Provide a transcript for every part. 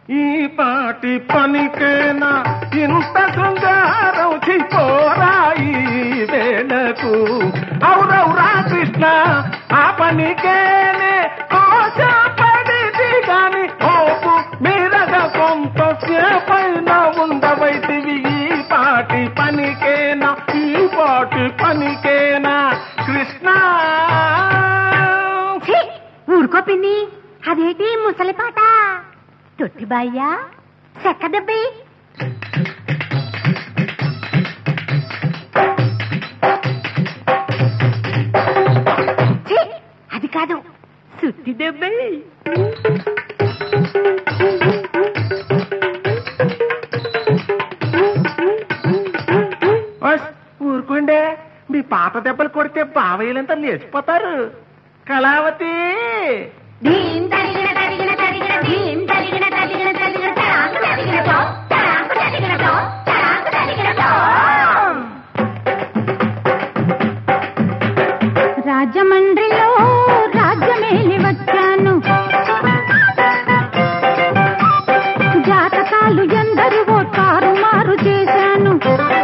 ఈ పాటి పనికేనా ఇంత శృంగారం చిపోరాయి వేళకు ఔరౌరా కృష్ణ ఆ పనికేనే కోశపడిది గాని ఓపు మీరగ కొంత సేపైన ఉండవైతివి ఈ పాటి పనికేనా ఈ పాటి పనికేనా కృష్ణ ఛీ! ఊరుకో పిన్ని అదేటి ముసలి పాట తొట్టి బాయ్యా చెక్క దెబ్బి ఛీ! అది కాదు సుత్తి దెబ్బి ఓస్, ఊరుకోండే మీ పాత దెబ్బలు కొడితే బావయ్యలంతా లేచిపోతారు కళావతి ధీం తరిగిన తరిగిన తరిగిన ధీం తరిగిన తరిగిన తరిగిన తరాంగు తరిగిన తో తరాంగు తరిగిన తో తరాంగు తరిగిన తో రాజమండ్రిలో రాజ్యమేలి వచ్చాను జాతకాలు ఎందరివో తారుమారు చేశాను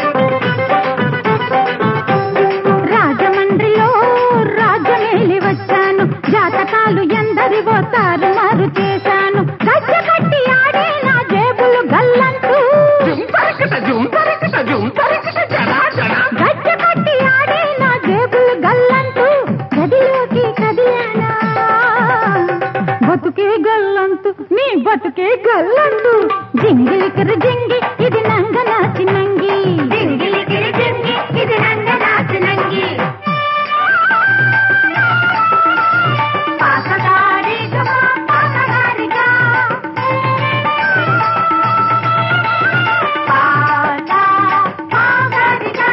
రాజమండ్రిలో రాజ్యమేలి వచ్చాను జాతకాలు ఎందరివో తారుమారు చేశాను గజ్జ కట్టి ఆడే నా జేబులు గల్లంటూ జుంపరకట జుంపరకట జుంపరకట జరా జరా గజ్జ కట్టి ఆడే నా జేబులు గల్లంటూ గదిలోకి కదిలానా బతుకే గల్లంతు నీ బతుకే గల్లంతు జింగిలికిరి జింగి ఇది నంగ నాచి నంగి జింగిలికిరి జింగి ఇది నంగ నాచి నంగి పాసగారిగా పాసగారిగా పాసా పాసగారిగా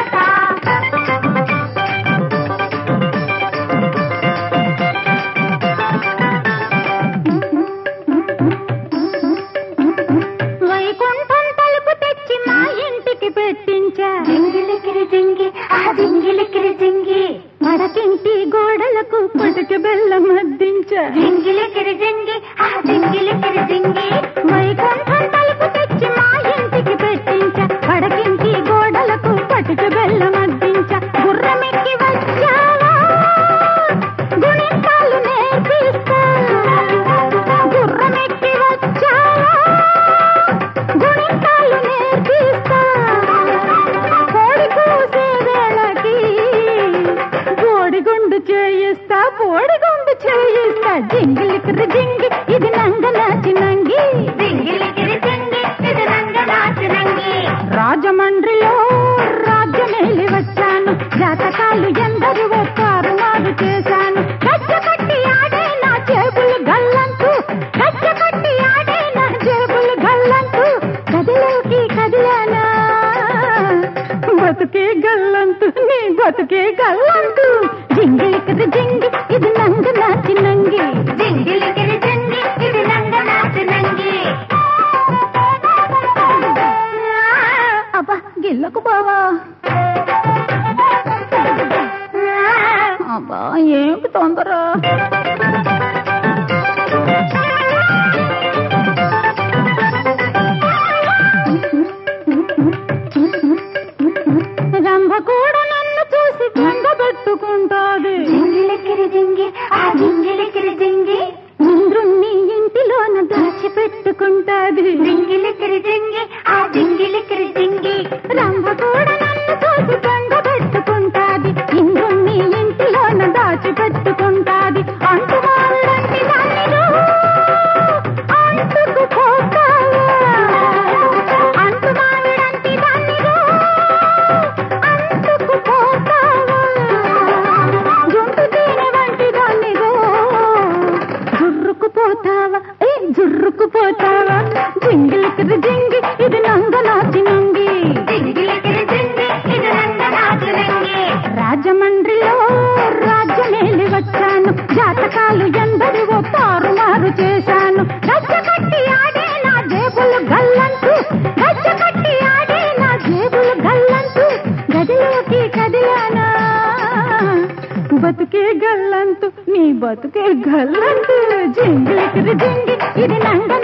వైకుంఠం తలుపు తెచ్చి మా ఇంటికి పెట్టించా జింగిలికిరి జింగి ఆ జింగిలికిరి జింగి మడకింటి గోడలకు పటుకు బెల్లం అద్దించా జింగిలికిరి జింగి ఆ జింగిలికిరి జింగి వైకుంఠం తలుపు తెచ్చి మా ఇంటికి పెట్టించా పడకింటి గోడలకు పటుకు బెల్లం అద్దించా గుర్రమెక్కి వచ్చావా గుణింతాలు నేర్పిస్తా గుర్రమెక్కి వచ్చావా గుణింతాలు నేర్పిస్తా కోడి కూసే వేళకి కోడిగుండు చేయిస్తా కోడిగుండు చేయిస్తా జింగిలికిరి జింగి ఇది నంగ నాచి నంగి జింగిలికిరి జింగి ఇది నంగ నాచి నంగి రాజమండ్రిలో రాజ్యమేలి వచ్చాను జాతకాలు ఎందరు ఒక్కారు మారు చేశాను గజ్జ కట్టి ఆడే నా జేబులు గల్లంతు గజ్జ కట్టి ఆడే నా జేబులు గల్లంతు గదిలోకి కదిలానా బతుకే గల్లంతు నీ బతుకే గల్లంతు జింగిలికిరి జింగి ఇది నంగ నాచి నంగి జింగిలికిరి జింగి ఇది నంగ నాచి నంగి అబ్బా గిల్లకు బావా అబ్బా ఏమిటి తొందర రంభ కూడా నన్ను చూసి బండబెట్టుకుంటాది జింగిలికిరి జింగి ఆ జింగిలికిరి జింగి ఇంద్రుణ్ణి ఇంటిలోన దాచిపెట్టుకుంటాది జింగిలికిరి జింగి ఆ జింగిలికిరి జింగి రంభ కూడా నన్ను చూసి బండబెట్టుకుంటాది ఇంద్రుణ్ణి ఇంటిలోన దాచిపెట్టుకుంటాది అంటువాళ్ళంటి దానిలో అంటుకుపోతావా అంటుమావిడంటి దానిలో అంటుకుపోతావా జుంటు తేనె వంటి దానిలో జుర్రుకుపోతావా ఏ జుర్రుకుపోతావా జింగిలికిరి జింగి ఇది నంగ నాచి నంగి జింగిలికిరి జింగి ఇది నంగ నాచి నంగి రాజమండ్రిలో రాజ్యమేలి వచ్చాను జాతకాలు ఎందరివో తారుమారు చేశాను గజ్జ కట్టి ఆడే నా జేబులు గల్లంతు గజ్జ కట్టి ఆడే నా జేబులు గల్లంతు గదిలోకి కదిలానా బతుకే గల్లంతు నీ బతుకే గల్లంతు జింగిలికిరి జింగి ఇది నంగ